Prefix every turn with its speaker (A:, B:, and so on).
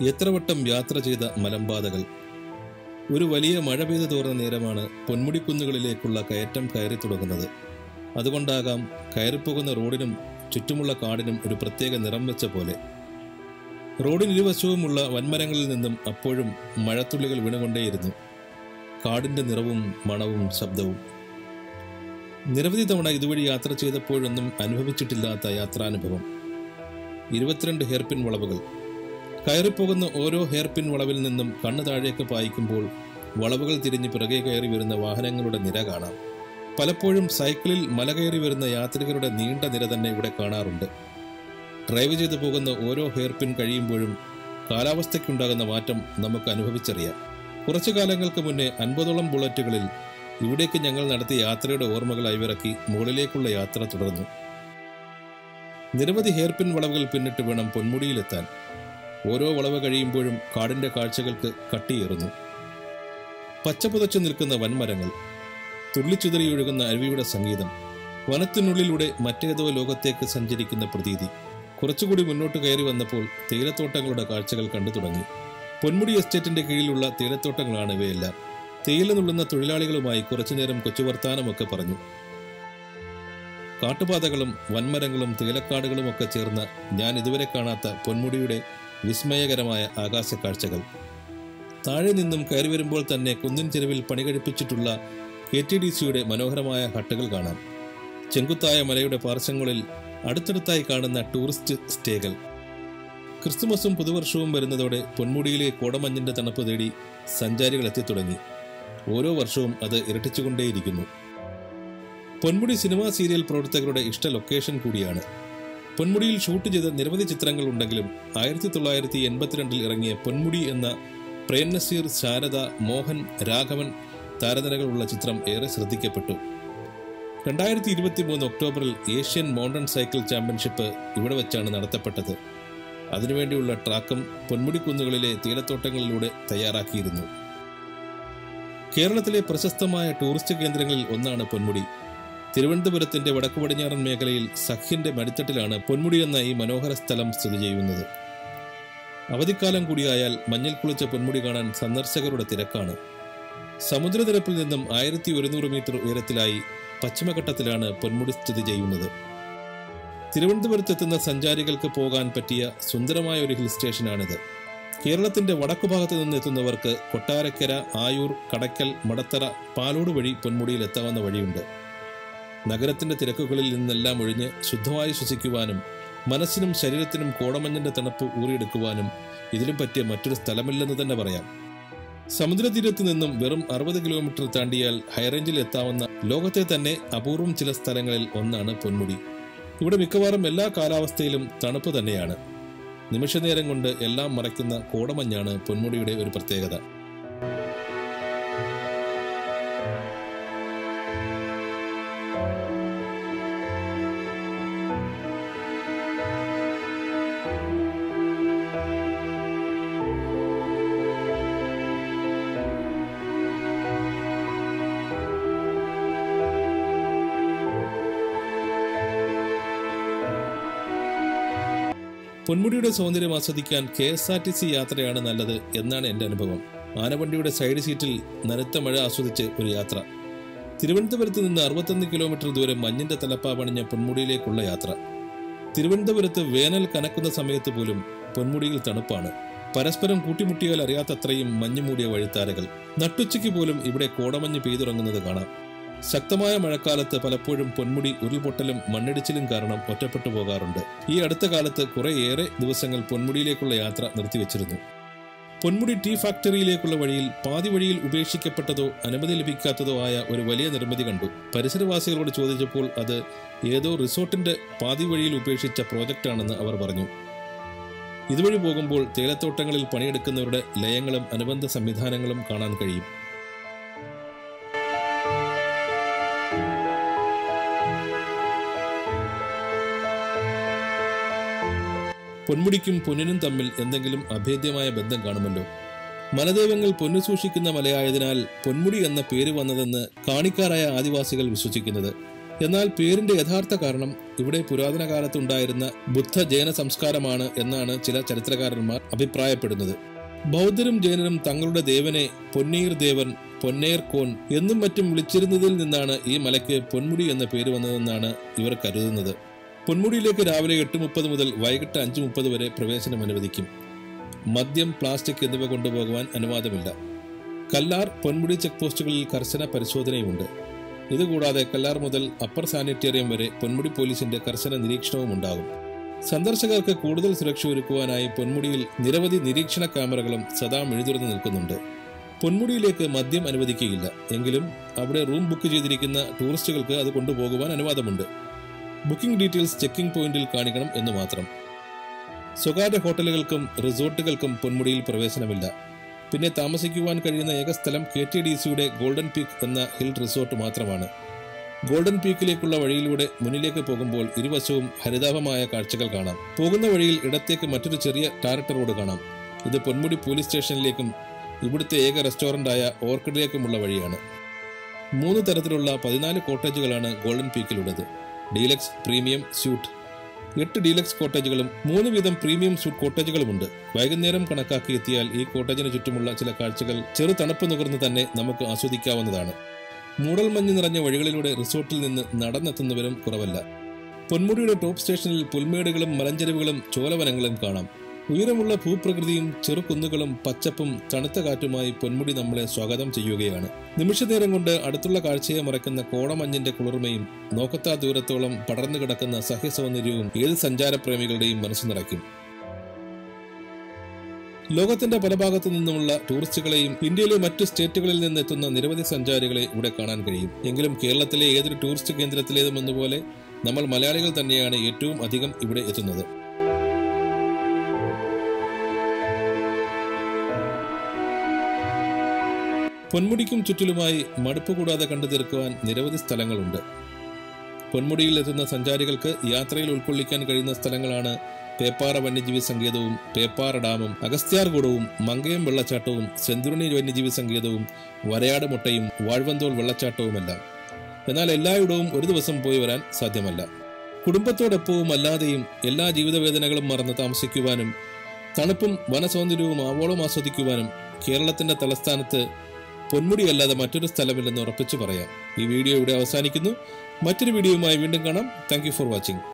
A: എത്ര വട്ടം യാത്ര ചെയ്ത മലമ്പാതകൾ ഒരു വലിയ മഴ പെയ്തു തോർന്ന നേരമാണ് പൊന്മുടിക്കുന്നുകളിലേക്കുള്ള കയറ്റം കയറി തുടങ്ങുന്നത് അതുകൊണ്ടാകാം കയറിപ്പോകുന്ന റോഡിനും ചുറ്റുമുള്ള കാടിനും ഒരു പ്രത്യേക നിറം വെച്ച പോലെ റോഡിന് ഇരുവശവുമുള്ള വൻമരങ്ങളിൽ നിന്നും അപ്പോഴും മഴത്തുള്ളികൾ വീണുകൊണ്ടേയിരുന്നു കാടിന്റെ നിറവും മണവും ശബ്ദവും നിരവധി തവണ ഇതുവഴി യാത്ര ചെയ്തപ്പോഴൊന്നും അനുഭവിച്ചിട്ടില്ലാത്ത യാത്രാനുഭവം ഇരുപത്തിരണ്ട് ഹെയർപിൻ വളവുകൾ കയറിപ്പോകുന്ന ഓരോ ഹെയർപിൻ വളവിൽ നിന്നും കണ്ണു താഴേക്ക് പായിക്കുമ്പോൾ വളവുകൾ തിരിഞ്ഞ് പിറകെ കയറി വരുന്ന വാഹനങ്ങളുടെ നിര കാണാം പലപ്പോഴും സൈക്കിളിൽ മല കയറി വരുന്ന യാത്രികരുടെ നീണ്ട നിര തന്നെ ഇവിടെ കാണാറുണ്ട് ഡ്രൈവ് ചെയ്തു പോകുന്ന ഓരോ ഹെയർപിൻ കഴിയുമ്പോഴും കാലാവസ്ഥയ്ക്കുണ്ടാകുന്ന മാറ്റം നമുക്ക് അനുഭവിച്ചറിയാം കുറച്ചു കാലങ്ങൾക്ക് മുന്നേ അൻപതോളം ബുള്ളറ്റുകളിൽ ഇവിടേക്ക് ഞങ്ങൾ നടത്തിയ യാത്രയുടെ ഓർമ്മകൾ അയവിറക്കി മുകളിലേക്കുള്ള യാത്ര തുടർന്നു നിരവധി ഹെയർപിൻ വളവുകൾ പിന്നിട്ട് വേണം പൊന്മുടിയിലെത്താൻ ഓരോ വളവ് കഴിയുമ്പോഴും കാടിന്റെ കാഴ്ചകൾക്ക് കട്ടിയേറുന്നു പച്ചപുതച്ചു നിൽക്കുന്ന വൻമരങ്ങൾ തുള്ളിച്ചുതറിയൊഴുകുന്ന അരുവിയുടെ സംഗീതം വനത്തിനുള്ളിലൂടെ മറ്റേതോ ലോകത്തേക്ക് സഞ്ചരിക്കുന്ന പ്രതീതി കുറച്ചുകൂടി മുന്നോട്ട് കയറി വന്നപ്പോൾ തേയിലത്തോട്ടങ്ങളുടെ കാഴ്ചകൾ കണ്ടു തുടങ്ങി പൊന്മുടി എസ്റ്റേറ്റിന്റെ കീഴിലുള്ള തേയിലത്തോട്ടങ്ങളാണ് ഇവയെല്ലാം തേയില നുള്ളുന്ന തൊഴിലാളികളുമായി കുറച്ചുനേരം കൊച്ചുവർത്താനമൊക്കെ പറഞ്ഞു കാട്ടുപാതകളും വൻമരങ്ങളും തേയിലക്കാടുകളും ഒക്കെ ചേർന്ന ഞാൻ ഇതുവരെ കാണാത്ത പൊന്മുടിയുടെ വിസ്മയകരമായ ആകാശക്കാഴ്ചകൾ താഴെ നിന്നും കയറി വരുമ്പോൾ തന്നെ കുന്നിൻ ചെരുവിൽ പണികഴിപ്പിച്ചിട്ടുള്ള കെ ടി ഡി സിയുടെ മനോഹരമായ ഹട്ടുകൾ കാണാം ചെങ്കുത്തായ മലയുടെ പാർശ്വങ്ങളിൽ അടുത്തടുത്തായി കാണുന്ന ടൂറിസ്റ്റ് സ്റ്റേകൾ ക്രിസ്തുമസും പുതുവർഷവും വരുന്നതോടെ പൊന്മുടിയിലെ കോടമഞ്ഞിന്റെ തണുപ്പ് തേടി സഞ്ചാരികൾ എത്തിത്തുടങ്ങി ഓരോ വർഷവും അത് ഇരട്ടിച്ചുകൊണ്ടേയിരിക്കുന്നു പൊന്മുടി സിനിമാ സീരിയൽ പ്രവർത്തകരുടെ ഇഷ്ട ലൊക്കേഷൻ കൂടിയാണ് പൊന്മുടിയിൽ ഷൂട്ട് ചെയ്ത നിരവധി ചിത്രങ്ങൾ ഉണ്ടെങ്കിലും ആയിരത്തി തൊള്ളായിരത്തി എൺപത്തിരണ്ടിൽ ഇറങ്ങിയ പൊന്മുടി എന്ന പ്രേം നസീർ ശാരദ മോഹൻ രാഘവൻ താരനിരകളുള്ള ചിത്രം ഏറെ ശ്രദ്ധിക്കപ്പെട്ടു രണ്ടായിരത്തി ഇരുപത്തി മൂന്ന് ഒക്ടോബറിൽ ഏഷ്യൻ മൗണ്ടൻ സൈക്കിൾ ചാമ്പ്യൻഷിപ്പ് ഇവിടെ വെച്ചാണ് നടത്തപ്പെട്ടത് അതിനുവേണ്ടിയുള്ള ട്രാക്കും പൊന്മുടി കുന്നുകളിലെ തീരത്തോട്ടങ്ങളിലൂടെ തയ്യാറാക്കിയിരുന്നു കേരളത്തിലെ പ്രശസ്തമായ ടൂറിസ്റ്റ് കേന്ദ്രങ്ങളിൽ ഒന്നാണ് പൊന്മുടി തിരുവനന്തപുരത്തിന്റെ വടക്കു പടിഞ്ഞാറൻ മേഖലയിൽ സഖ്യന്റെ മടിത്തട്ടിലാണ് പൊന്മുടി എന്ന ഈ മനോഹര സ്ഥലം സ്ഥിതി ചെയ്യുന്നത് അവധിക്കാലം കൂടിയായാൽ മഞ്ഞിൽ കുളിച്ച പൊന്മുടി കാണാൻ സന്ദർശകരുടെ തിരക്കാണ് സമുദ്രനിരപ്പിൽ നിന്നും ആയിരത്തി ഒരുന്നൂറ് മീറ്റർ ഉയരത്തിലായി പശ്ചിമഘട്ടത്തിലാണ് പൊന്മുടി സ്ഥിതി ചെയ്യുന്നത് തിരുവനന്തപുരത്തെത്തുന്ന സഞ്ചാരികൾക്ക് പോകാൻ പറ്റിയ സുന്ദരമായ ഒരു ഹിൽ സ്റ്റേഷനാണിത് കേരളത്തിന്റെ വടക്കു ഭാഗത്ത് നിന്ന് എത്തുന്നവർക്ക് കൊട്ടാരക്കര ആയൂർ കടക്കൽ മടത്തറ പാലോട് വഴി പൊന്മുടിയിൽ എത്താവുന്ന വഴിയുണ്ട് നഗരത്തിന്റെ തിരക്കുകളിൽ നിന്നെല്ലാം ഒഴിഞ്ഞ് ശുദ്ധമായി ശ്വസിക്കുവാനും മനസ്സിനും ശരീരത്തിനും കോടമഞ്ഞിന്റെ തണുപ്പ് ഊറിയെടുക്കുവാനും ഇതിലും പറ്റിയ മറ്റൊരു സ്ഥലമില്ലെന്ന് തന്നെ പറയാം സമുദ്രതീരത്ത് നിന്നും വെറും അറുപത് കിലോമീറ്റർ താണ്ടിയാൽ ഹൈറേഞ്ചിൽ എത്താവുന്ന ലോകത്തെ തന്നെ അപൂർവം ചില സ്ഥലങ്ങളിൽ ഒന്നാണ് പൊന്മുടി ഇവിടെ മിക്കവാറും എല്ലാ കാലാവസ്ഥയിലും തണുപ്പ് തന്നെയാണ് നിമിഷനേരം കൊണ്ട് എല്ലാം മറയ്ക്കുന്ന കോടമഞ്ഞാണ് പൊന്മുടിയുടെ ഒരു പ്രത്യേകത പൊന്മുടിയുടെ സൗന്ദര്യം ആസ്വദിക്കാൻ K S R T C യാത്രയാണ് നല്ലത് എന്നാണ് എൻ്റെ അനുഭവം ആനവണ്ടിയുടെ സൈഡ് സീറ്റിൽ നനുത്ത മഴ ആസ്വദിച്ച് ഒരു യാത്ര തിരുവനന്തപുരത്ത് നിന്ന് അറുപത്തൊന്ന് കിലോമീറ്റർ ദൂരം മഞ്ഞിന്റെ തലപ്പാ പണിഞ്ഞ പൊന്മുടിയിലേക്കുള്ള യാത്ര തിരുവനന്തപുരത്ത് വേനൽ കനക്കുന്ന സമയത്ത് പോലും പൊന്മുടിയിൽ തണുപ്പാണ് പരസ്പരം കൂട്ടിമുട്ടിയാൽ അറിയാത്തത്രയും മഞ്ഞുമൂടിയ വഴിത്താരകൾ നട്ടുച്ചയ്ക്ക് പോലും ഇവിടെ കോടമഞ്ഞ് പെയ്തുറങ്ങുന്നത് കാണാം ശക്തമായ മഴക്കാലത്ത് പലപ്പോഴും പൊന്മുടി ഉരുൾപൊട്ടലും മണ്ണിടിച്ചിലും കാരണം ഒറ്റപ്പെട്ടു പോകാറുണ്ട് ഈ അടുത്ത കാലത്ത് കുറേയേറെ ദിവസങ്ങൾ പൊന്മുടിയിലേക്കുള്ള യാത്ര നിർത്തിവെച്ചിരുന്നു പൊന്മുടി ടീ ഫാക്ടറിയിലേക്കുള്ള വഴിയിൽ പാതി വഴിയിൽ ഉപേക്ഷിക്കപ്പെട്ടതോ അനുമതി ലഭിക്കാത്തതോ ആയ ഒരു വലിയ നിർമ്മിതി കണ്ടു പരിസരവാസികളോട് ചോദിച്ചപ്പോൾ അത് ഏതോ റിസോർട്ടിന്റെ പാതി വഴിയിൽ ഉപേക്ഷിച്ച പ്രോജക്റ്റാണെന്ന് അവർ പറഞ്ഞു ഇതുവഴി പോകുമ്പോൾ തേയിലത്തോട്ടങ്ങളിൽ പണിയെടുക്കുന്നവരുടെ ലയങ്ങളും അനുബന്ധ സംവിധാനങ്ങളും കാണാൻ കഴിയും പൊന്മുടിക്കും പൊന്നിനും തമ്മിൽ എന്തെങ്കിലും അഭേദ്യമായ ബന്ധം കാണുമല്ലോ മലദൈവങ്ങൾ പൊന്നു സൂക്ഷിക്കുന്ന മലയായതിനാൽ പൊന്മുടി എന്ന പേര് വന്നതെന്ന് കാണിക്കാരായ ആദിവാസികൾ വിശ്വസിക്കുന്നത് എന്നാൽ പേരിന്റെ യഥാർത്ഥ കാരണം ഇവിടെ പുരാതന കാലത്തുണ്ടായിരുന്ന ബുദ്ധ ജൈന സംസ്കാരമാണ് എന്നാണ് ചില ചരിത്രകാരന്മാർ അഭിപ്രായപ്പെടുന്നത് ബൗദ്ധരും ജൈനരും തങ്ങളുടെ ദേവനെ പൊന്നീർ ദേവൻ പൊന്നേർ കോൺ എന്നും മറ്റും വിളിച്ചിരുന്നതിൽ നിന്നാണ് ഈ മലയ്ക്ക് പൊന്മുടി എന്ന പേര് വന്നതെന്നാണ് ഇവർ കരുതുന്നത് പൊന്മുടിയിലേക്ക് രാവിലെ എട്ട് മുപ്പത് മുതൽ വൈകിട്ട് അഞ്ച് മുപ്പത് വരെ പ്രവേശനം അനുവദിക്കും മദ്യം പ്ലാസ്റ്റിക് എന്നിവ കൊണ്ടുപോകുവാൻ അനുവാദമില്ല കല്ലാർ പൊന്മുടി ചെക്ക് പോസ്റ്റുകളിൽ കർശന പരിശോധനയുമുണ്ട് ഇതുകൂടാതെ കല്ലാർ മുതൽ അപ്പർ സാനിറ്റേറിയം വരെ പൊന്മുടി പോലീസിന്റെ കർശന നിരീക്ഷണവും ഉണ്ടാകും സന്ദർശകർക്ക് കൂടുതൽ സുരക്ഷ ഒരുക്കുവാനായി പൊന്മുടിയിൽ നിരവധി നിരീക്ഷണ ക്യാമറകളും സദാ മെഴുതുറന്ന് നിൽക്കുന്നുണ്ട് പൊന്മുടിയിലേക്ക് മദ്യം അനുവദിക്കുകയില്ല എങ്കിലും അവിടെ റൂം ബുക്ക് ചെയ്തിരിക്കുന്ന ടൂറിസ്റ്റുകൾക്ക് അത് കൊണ്ടുപോകുവാൻ അനുവാദമുണ്ട് ബുക്കിംഗ് ഡീറ്റെയിൽസ് ചെക്കിംഗ് പോയിന്റിൽ കാണിക്കണം എന്ന് മാത്രം സ്വകാര്യ ഹോട്ടലുകൾക്കും റിസോർട്ടുകൾക്കും പൊന്മുടിയിൽ പ്രവേശനമില്ല പിന്നെ താമസിക്കുവാൻ കഴിയുന്ന ഏക സ്ഥലം കെ ടി ഡി സിയുടെ ഗോൾഡൻ പീക്ക് എന്ന ഹിൽ റിസോർട്ട് മാത്രമാണ് ഗോൾഡൻ പീക്കിലേക്കുള്ള വഴിയിലൂടെ മുന്നിലേക്ക് പോകുമ്പോൾ ഇരുവശവും ഹരിതാഭമായ കാഴ്ചകൾ കാണാം പോകുന്ന വഴിയിൽ ഇടത്തേക്ക് മറ്റൊരു ചെറിയ ടാരറ്റ് റോഡ് കാണാം ഇത് പൊന്മുടി പോലീസ് സ്റ്റേഷനിലേക്കും ഇവിടുത്തെ ഏക റെസ്റ്റോറന്റായ ഓർക്കിഡിലേക്കുമുള്ള വഴിയാണ് മൂന്ന് തരത്തിലുള്ള പതിനാല് കോട്ടേജുകളാണ് ഗോൾഡൻ പീക്കിലുള്ളത് ഡീലക്സ് പ്രീമിയം സ്യൂട്ട് എട്ട് ഡീലക്സ് കോട്ടേജുകളും മൂന്ന് വീതം പ്രീമിയം സ്യൂട്ട് കോട്ടേജുകളുമുണ്ട് വൈകുന്നേരം കണക്കാക്കി എത്തിയാൽ ഈ കോട്ടേജിന് ചുറ്റുമുള്ള ചില കാഴ്ചകൾ ചെറു തണുപ്പ് നുകർന്ന് തന്നെ നമുക്ക് ആസ്വദിക്കാവുന്നതാണ് മൂടൽമഞ്ഞ് നിറഞ്ഞ വഴികളിലൂടെ റിസോർട്ടിൽ നിന്ന് നടന്നെത്തുന്നവരും കുറവല്ല പൊന്മുടിയുടെ ടോപ്പ് സ്റ്റേഷനിൽ പുൽമേടുകളും മലഞ്ചെരുവുകളും ചോലവനങ്ങളും കാണാം ഉയരമുള്ള ഭൂപ്രകൃതിയും ചെറുകുന്നുകളും പച്ചപ്പും തണുത്ത കാറ്റുമായി പൊന്മുടി നമ്മളെ സ്വാഗതം ചെയ്യുകയാണ് നിമിഷനേരം കൊണ്ട് അടുത്തുള്ള കാഴ്ചയെ മറയ്ക്കുന്ന കോടമഞ്ഞിന്റെ കുളിർമയും നോക്കത്താ ദൂരത്തോളം പടർന്നു കിടക്കുന്ന സഹ്യസൗന്ദര്യവും ഏത് സഞ്ചാരപ്രേമികളുടെയും മനസ്സ് നിറയ്ക്കും ലോകത്തിന്റെ പല ഭാഗത്തു നിന്നുമുള്ള ടൂറിസ്റ്റുകളെയും ഇന്ത്യയിലെ മറ്റ് സ്റ്റേറ്റുകളിൽ നിന്നെത്തുന്ന നിരവധി സഞ്ചാരികളെ ഇവിടെ കാണാൻ കഴിയും എങ്കിലും കേരളത്തിലെ ഏതൊരു ടൂറിസ്റ്റ് കേന്ദ്രത്തിലേതും എന്നപോലെ നമ്മൾ മലയാളികൾ തന്നെയാണ് ഏറ്റവും അധികം ഇവിടെ എത്തുന്നത് പൊന്മുടിക്കും ചുറ്റിലുമായി മടുപ്പ് കൂടാതെ കണ്ടു തീർക്കുവാൻ നിരവധി സ്ഥലങ്ങളുണ്ട് പൊന്മുടിയിൽ എത്തുന്ന സഞ്ചാരികൾക്ക് യാത്രയിൽ ഉൾക്കൊള്ളിക്കാൻ കഴിയുന്ന സ്ഥലങ്ങളാണ് പേപ്പാറ വന്യജീവി സങ്കേതവും പേപ്പാറ ഡാമും അഗസ്ത്യാർകൂടവും മങ്കയം വെള്ളച്ചാട്ടവും സെന്തുരുണി വന്യജീവി സങ്കേതവും വരയാട് മുട്ടയും വാഴ്വന്തോൾ വെള്ളച്ചാട്ടവുമെല്ലാം എന്നാൽ എല്ലായിടവും ഒരു ദിവസം പോയി വരാൻ സാധ്യമല്ല കുടുംബത്തോടൊപ്പവും അല്ലാതെയും എല്ലാ ജീവിതവേദനകളും മറന്ന് താമസിക്കുവാനും തണുപ്പും വനസൗന്ദര്യവും ആവോളം ആസ്വദിക്കുവാനും കേരളത്തിന്റെ തലസ്ഥാനത്ത് പൊന്മുടിയല്ലാതെ മറ്റൊരു സ്ഥലമില്ലെന്ന് ഉറപ്പിച്ചു പറയാം ഈ വീഡിയോ ഇവിടെ അവസാനിക്കുന്നു മറ്റൊരു വീഡിയോയുമായി വീണ്ടും കാണാം താങ്ക് ഫോർ വാച്ചിങ്